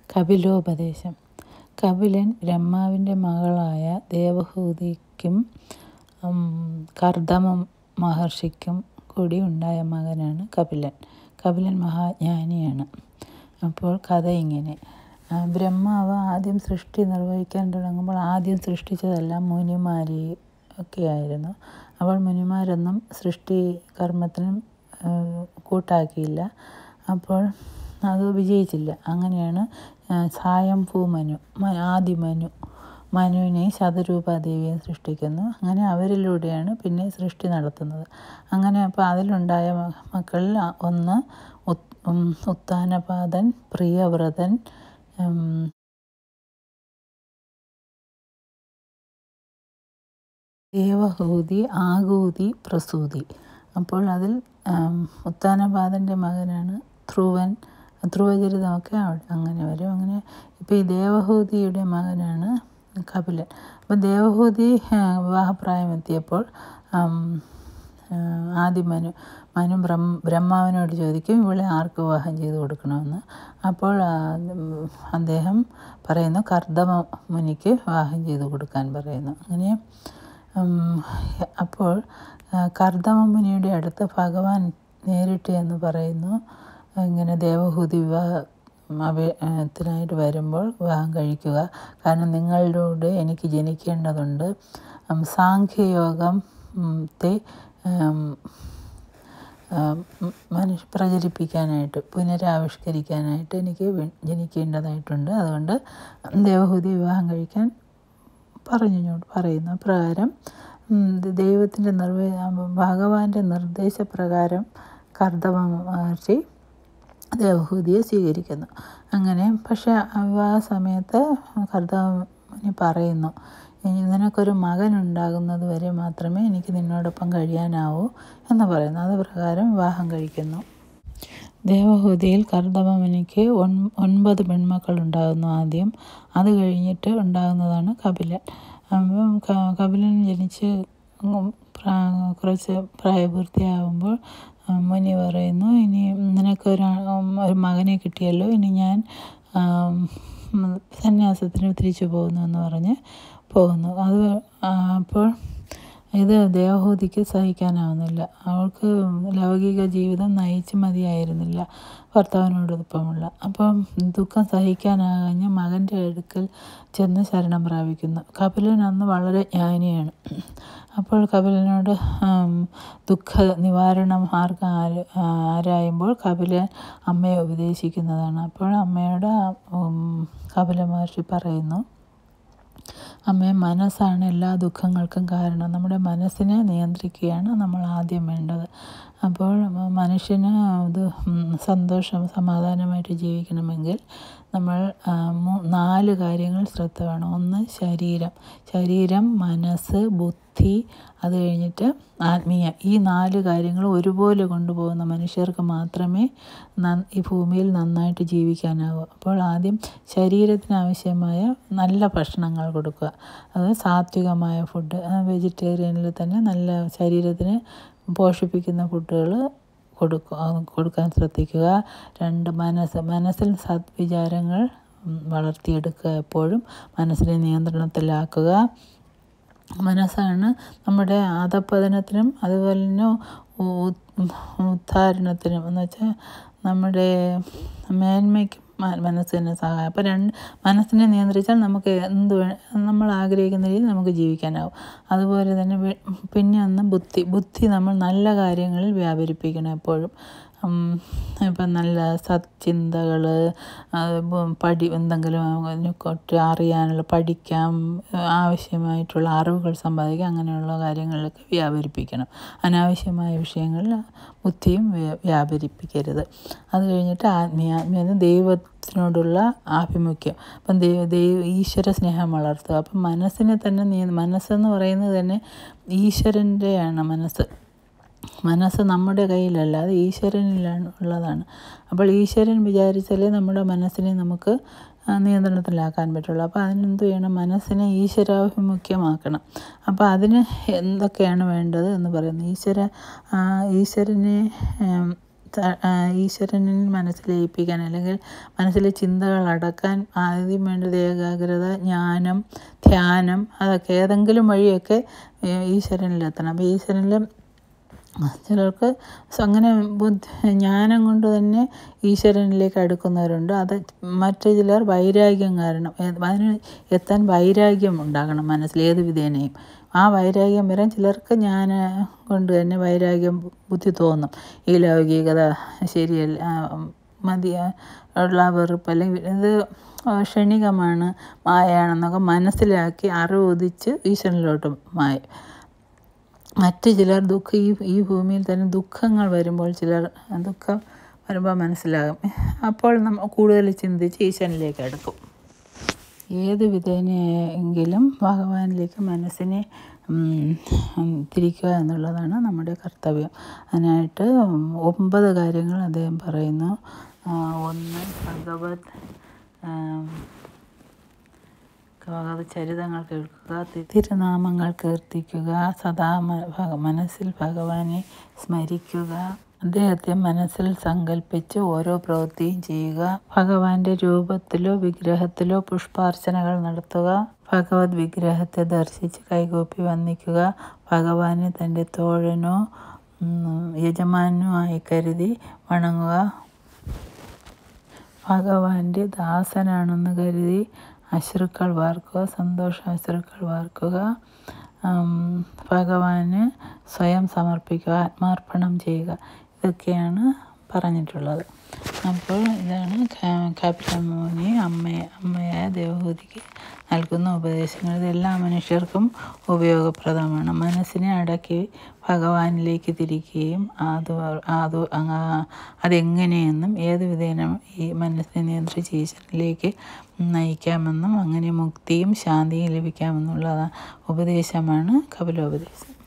കപിലോപദേശം കപിലൻ ബ്രഹ്മാവിൻ്റെ മകളായ ദേവഹൂതിക്കും കർദമ മഹർഷിക്കും കൂടി ഉണ്ടായ മകനാണ് കപിലൻ കപിലൻ മഹാജ്ഞാനിയാണ് അപ്പോൾ കഥ ഇങ്ങനെ ബ്രഹ്മാവ് ആദ്യം സൃഷ്ടി നിർവഹിക്കാൻ തുടങ്ങുമ്പോൾ ആദ്യം സൃഷ്ടിച്ചതെല്ലാം മുനിമാരി ഒക്കെയായിരുന്നു അപ്പോൾ മുനിമാരൊന്നും സൃഷ്ടി കർമ്മത്തിനും കൂട്ടാക്കിയില്ല അപ്പോൾ അത് വിജയിച്ചില്ല അങ്ങനെയാണ് സായംഭൂ മനു ആദിമനു മനുവിനെ ശതരൂപാദേവിയെ സൃഷ്ടിക്കുന്നു അങ്ങനെ അവരിലൂടെയാണ് പിന്നെ സൃഷ്ടി നടത്തുന്നത് അങ്ങനെ അപ്പോൾ അതിലുണ്ടായ മക്കളിൽ ഒന്ന് ഉത്താനപാദൻ പ്രിയവ്രതൻ ദേവഹൂതി ആകൂതി പ്രസൂതി അപ്പോൾ അതിൽ ഉത്താനപാദൻ്റെ മകനാണ് ധ്രുവൻ ധ്രുവചരിതമൊക്കെ അങ്ങനെ വരും അങ്ങനെ ഇപ്പോൾ ഈ ദേവഹൂതിയുടെ മകനാണ് കപിലൻ അപ്പോൾ ദേവഹൂതി വിവാഹപ്രായം എത്തിയപ്പോൾ ആദ്യം മനു മനു ബ്രഹ്മ ബ്രഹ്മാവിനോട് ചോദിക്കും ഇവളെ ആർക്ക് വിവാഹം ചെയ്ത് കൊടുക്കണമെന്ന് അപ്പോൾ അദ്ദേഹം പറയുന്നു കർദമ മുനിക്ക് വിവാഹം ചെയ്ത് കൊടുക്കാൻ പറയുന്നു അങ്ങനെ അപ്പോൾ കർദമ മുനിയുടെ അടുത്ത് ഭഗവാൻ നേരിട്ട് എന്ന് പറയുന്നു ഇങ്ങനെ ദേവഹൂതി വിവാഹ അഭയത്തിനായിട്ട് വരുമ്പോൾ വിവാഹം കഴിക്കുക കാരണം നിങ്ങളിലൂടെ എനിക്ക് ജനിക്കേണ്ടതുണ്ട് സാഖ്യയോഗത്തെ മനുഷ്യ പ്രചരിപ്പിക്കാനായിട്ട് പുനരാവിഷ്കരിക്കാനായിട്ട് എനിക്ക് ജനിക്കേണ്ടതായിട്ടുണ്ട് അതുകൊണ്ട് ദേവഹൂതി വിവാഹം കഴിക്കാൻ പറഞ്ഞു പറയുന്നു പ്രകാരം ദൈവത്തിൻ്റെ നിർവ ഭഗവാന്റെ നിർദ്ദേശപ്രകാരം കർദമ മഹർഷി ദേവഹൂതിയെ സ്വീകരിക്കുന്നു അങ്ങനെ പക്ഷെ വിവാഹ സമയത്ത് കർദമുനി പറയുന്നു നിനക്കൊരു മകൻ ഉണ്ടാകുന്നത് വരെ മാത്രമേ എനിക്ക് നിന്നോടൊപ്പം കഴിയാനാവൂ എന്ന് പറയുന്നു അത് പ്രകാരം വിവാഹം കഴിക്കുന്നു ദേവഹൂതിയിൽ കർദമമുനിക്ക് ഒൻ ഒൻപത് പെൺമക്കൾ ഉണ്ടാകുന്നു ആദ്യം അത് കഴിഞ്ഞിട്ട് ഉണ്ടാകുന്നതാണ് കപിലൻ അപ്പം കപിലൻ ജനിച്ച് കുറച്ച് പ്രായപൂർത്തിയാകുമ്പോൾ മുനി പറയുന്നു ഇനി നിനക്കൊരു ഒരു മകനെ കിട്ടിയല്ലോ ഇനി ഞാൻ സന്യാസത്തിന് തിരിച്ചു പോകുന്നു എന്ന് പറഞ്ഞ് പോകുന്നു അത് അപ്പോൾ ഇത് ദേവഹൂതിക്ക് സഹിക്കാനാവുന്നില്ല അവൾക്ക് ലൗകിക ജീവിതം നയിച്ച് മതിയായിരുന്നില്ല ഭർത്താവിനോടൊപ്പമുള്ള അപ്പം ദുഃഖം സഹിക്കാനാകാഞ്ഞ് മകൻ്റെ അടുക്കൽ ചെന്ന് ശരണം പ്രാപിക്കുന്നു കപിലൻ അന്ന് വളരെ ജ്ഞാനിയാണ് അപ്പോൾ കപിലനോട് ദുഃഖ നിവാരണ മാർഗം ആര് ആരായുമ്പോൾ കപിലൻ അമ്മയെ ഉപദേശിക്കുന്നതാണ് അപ്പോൾ അമ്മയോട് കപില മഹർഷി പറയുന്നു അമ്മയെ മനസ്സാണ് എല്ലാ ദുഃഖങ്ങൾക്കും കാരണം നമ്മുടെ മനസ്സിനെ നിയന്ത്രിക്കുകയാണ് നമ്മൾ ആദ്യം വേണ്ടത് അപ്പോൾ മനുഷ്യന് ഇത് സന്തോഷം സമാധാനമായിട്ട് ജീവിക്കണമെങ്കിൽ നമ്മൾ നാല് കാര്യങ്ങൾ ശ്രദ്ധ വേണം ഒന്ന് ശരീരം ശരീരം മനസ്സ് ബുദ്ധി അത് കഴിഞ്ഞിട്ട് ആത്മീയ ഈ നാല് കാര്യങ്ങൾ ഒരുപോലെ കൊണ്ടുപോകുന്ന മനുഷ്യർക്ക് മാത്രമേ ഈ ഭൂമിയിൽ നന്നായിട്ട് ജീവിക്കാനാവൂ അപ്പോൾ ആദ്യം ശരീരത്തിന് ആവശ്യമായ നല്ല ഭക്ഷണങ്ങൾ കൊടുക്കുക അത് സാത്വികമായ ഫുഡ് വെജിറ്റേറിയനിൽ തന്നെ നല്ല ശരീരത്തിന് പോഷിപ്പിക്കുന്ന ഫുഡുകൾ കൊടുക്കുക കൊടുക്കാൻ ശ്രദ്ധിക്കുക രണ്ട് മനസ്സ് മനസ്സിൽ സദ്വിചാരങ്ങൾ വളർത്തിയെടുക്കുക എപ്പോഴും മനസ്സിനെ നിയന്ത്രണത്തിലാക്കുക മനസ്സാണ് നമ്മുടെ അധപ്പതനത്തിനും അതുപോലെ തന്നെ ഉദ്ധാരണത്തിനും എന്ന് വെച്ചാൽ നമ്മുടെ മേന്മയ്ക്കും മനസ്സിന് സഹായം അപ്പോൾ രണ്ട് മനസ്സിനെ നിയന്ത്രിച്ചാൽ നമുക്ക് എന്ത് നമ്മൾ ആഗ്രഹിക്കുന്ന രീതിയിൽ നമുക്ക് ജീവിക്കാനാവും അതുപോലെ തന്നെ പിന്നെ ഒന്ന് ബുദ്ധി ബുദ്ധി നമ്മൾ നല്ല കാര്യങ്ങളിൽ വ്യാപരിപ്പിക്കണം എപ്പോഴും ഇപ്പം നല്ല സത്ചിന്തകൾ പഠി എന്തെങ്കിലും കൊട്ടി അറിയാനുള്ള പഠിക്കാം ആവശ്യമായിട്ടുള്ള അറിവുകൾ സമ്പാദിക്കാം അങ്ങനെയുള്ള കാര്യങ്ങളിലൊക്കെ വ്യാപരിപ്പിക്കണം അനാവശ്യമായ വിഷയങ്ങളിൽ ബുദ്ധിയും വ്യാപരിപ്പിക്കരുത് അത് കഴിഞ്ഞിട്ട് ആത്മീയ ആത്മീയ ദൈവത്തിനോടുള്ള ആഭിമുഖ്യം അപ്പം ദൈവ ദൈവ ഈശ്വര സ്നേഹം വളർത്തുക അപ്പം മനസ്സിനെ തന്നെ നീ മനസ്സെന്ന് പറയുന്നത് തന്നെ ഈശ്വരൻ്റെയാണ് മനസ്സ് മനസ്സ് നമ്മുടെ കയ്യിലല്ല അത് ഈശ്വരനിലാണ് ഉള്ളതാണ് അപ്പോൾ ഈശ്വരൻ വിചാരിച്ചാലേ നമ്മുടെ മനസ്സിനെ നമുക്ക് നിയന്ത്രണത്തിലാക്കാൻ പറ്റുള്ളൂ അപ്പോൾ അതിനെന്ത് ചെയ്യണം മനസ്സിനെ ഈശ്വരാഭിമുഖ്യമാക്കണം അപ്പോൾ അതിന് എന്തൊക്കെയാണ് വേണ്ടത് എന്ന് പറയുന്നത് ഈശ്വര ഈശ്വരനെ ത- ആ, ഈശ്വരനിൽ മനസ്സിലയിപ്പിക്കാൻ അല്ലെങ്കിൽ മനസ്സിലെ ചിന്തകൾ അടക്കാൻ ആദ്യം വേണ്ടത് ഏകാഗ്രത ജ്ഞാനം ധ്യാനം അതൊക്കെ ഏതെങ്കിലും വഴിയൊക്കെ ഏ, ഈശ്വരനിലെത്തണം അപ്പോൾ ഈശ്വരനിൽ ചിലർക്ക് സ- അങ്ങനെ ബുദ്ധി ജ്ഞാനം കൊണ്ട് തന്നെ ഈശ്വരനിലേക്ക് അടുക്കുന്നവരുണ്ട് അത് മറ്റു ചിലർ വൈരാഗ്യം കാരണം ഏ- അതിന് എത്താൻ വൈരാഗ്യം ഉണ്ടാകണം മനസ്സിൽ ഏത് വിധേനയും ആ വൈരാഗ്യം വരാൻ ചിലർക്ക് ജ്ഞാന കൊണ്ട് തന്നെ വൈരാഗ്യം ബുദ്ധി തോന്നും ഈ ലൗകികത ശരിയല്ല ആ, മതി ആ, ഉള്ള വെറുപ്പ് അല്ലെങ്കിൽ ഇത് ക്ഷണികമാണ് മായയാണെന്നൊക്കെ മനസ്സിലാക്കി അറിവ് ഉദിച്ച് ഈശ്വരനിലോട്ട് മായ മറ്റ് ചിലർ ദുഃഖ ഈ ഈ ഭൂമിയിൽ തന്നെ ദുഃഖങ്ങൾ വരുമ്പോൾ ചിലർ ദുഃഖം വരുമ്പോൾ മനസ്സിലാകും അപ്പോൾ നമ്മൾ കൂടുതൽ ചിന്തിച്ച് ഈശ്വരനിലേക്ക് അടുക്കും ഏത് വിധേനയെങ്കിലും ഭഗവാനിലേക്ക് മനസ്സിനെ ഉം, ഉം, തിരിക്കുക എന്നുള്ളതാണ് നമ്മുടെ കർത്തവ്യം അതിനായിട്ട് ഒമ്പത് കാര്യങ്ങൾ അദ്ദേഹം പറയുന്നു ആ, ഒന്ന് ഭഗവത് ആം, ഭഗവത് ചരിതങ്ങൾ കേൾക്കുക തി- തിരുനാമങ്ങൾ കീർത്തിക്കുക സദാ മ- ഭഗ- മനസ്സിൽ ഭഗവാനെ സ്മരിക്കുക അദ്ദേഹത്തെ മനസ്സിൽ സങ്കല്പിച്ച് ഓരോ പ്രവൃത്തിയും ചെയ്യുക ഭഗവാന്റെ രൂപത്തിലോ വിഗ്രഹത്തിലോ പുഷ്പാർച്ചനകൾ നടത്തുക ഭഗവത് വിഗ്രഹത്തെ ദർശിച്ച് കൈകൂപ്പി വന്ദിക്കുക ഭഗവാനെ തൻ്റെ തോഴനോ ഉം, യജമാനോ ആയി കരുതി വണങ്ങുക ഭഗവാന്റെ ദാസനാണെന്ന് കരുതി അശ്രുക്കൾ വാർക്കുക സന്തോഷ അശ്രുക്കൾ വാർക്കുക ഉം, ഭഗവാന് സ്വയം സമർപ്പിക്കുക ആത്മാർപ്പണം ചെയ്യുക ഇതൊക്കെയാണ് പറഞ്ഞിട്ടുള്ളത് അപ്പോൾ ഇതാണ് കപിലമുനി അമ്മയെ അമ്മയായ ദേവഹൂതിക്ക് നൽകുന്ന ഉപദേശങ്ങൾ ഇതെല്ലാ മനുഷ്യർക്കും ഉപയോഗപ്രദമാണ് മനസ്സിനെ അടക്കി ഭഗവാനിലേക്ക് തിരിക്കുകയും അത് അത് അങ്ങ- അതെങ്ങനെയെന്നും ഏത് വിധേന ഈ മനസ്സിനെ നിയന്ത്രിച്ച് ഈശ്വരനിലേക്ക് നയിക്കാമെന്നും അങ്ങനെ മുക്തിയും ശാന്തിയും ലഭിക്കാമെന്നുള്ള ഉപദേശമാണ് കപിലോപദേശം